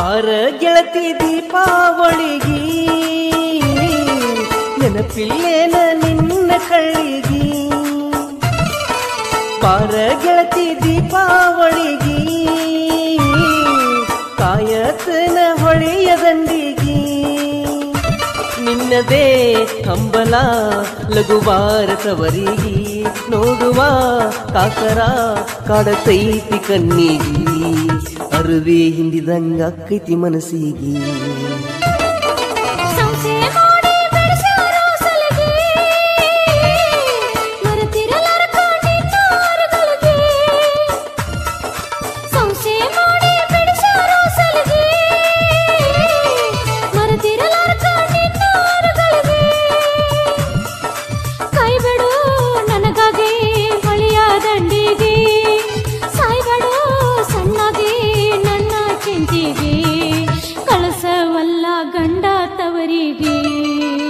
ಬಾರ ಗೆಳತಿ ದೀಪಾವಳಿಗಿ ನೆನಪಿಲ್ಲೇನ ನಿನ್ನ ಕಳ್ಳಿಗಿ ಬಾರ ಗೆಳತಿ ದೀಪಾವಳಿಗಿ ಕಾಯತನ ಹೊಳೆಯ ದಂಡಿಗಿ ನಿನ್ನದೇ ಹಂಬಲ ಲಘುವಾರ ತವರಿಗಿ ನೋಡುವ ಕಾಕರ ಕಾಡತೈತಿ ಕಣ್ಣಿಗಿ ಅರುವೆ ಹಿಂದಿದಂಗ ಅಕ್ಕೈತಿ ಮನಸ್ಸಿಗಿ ಸಂಸೆ ಮಾಡಿ ಬೆಳೆಸ್ಯಾರೋ ಸಲಿಗೆ ಮರೆತಿರಲಾರ ನಿನ್ನೋರುಗಳಿಗೆ ಸಂಸೆ ಮಾಡಿ ಬೆಳೆಸ್ಯಾರೋ ಸಲಿಗೆ ಮರೆತಿರಲಾರ ನಿನ್ನೋರುಗಳಿಗೆ ಕೈ ಬಿಡು ನನಗಾಗಿ ಹೊಳೆಯ ದಂಡಿಗೆ ಸಾಯ್ಬೇಡು ಸಣ್ಣಗೆ ನನ್ನ ಚಿಂತಿಗೆ ಕಳಸವಲ್ಲ ಗಂಡ ತವರಿಗೆ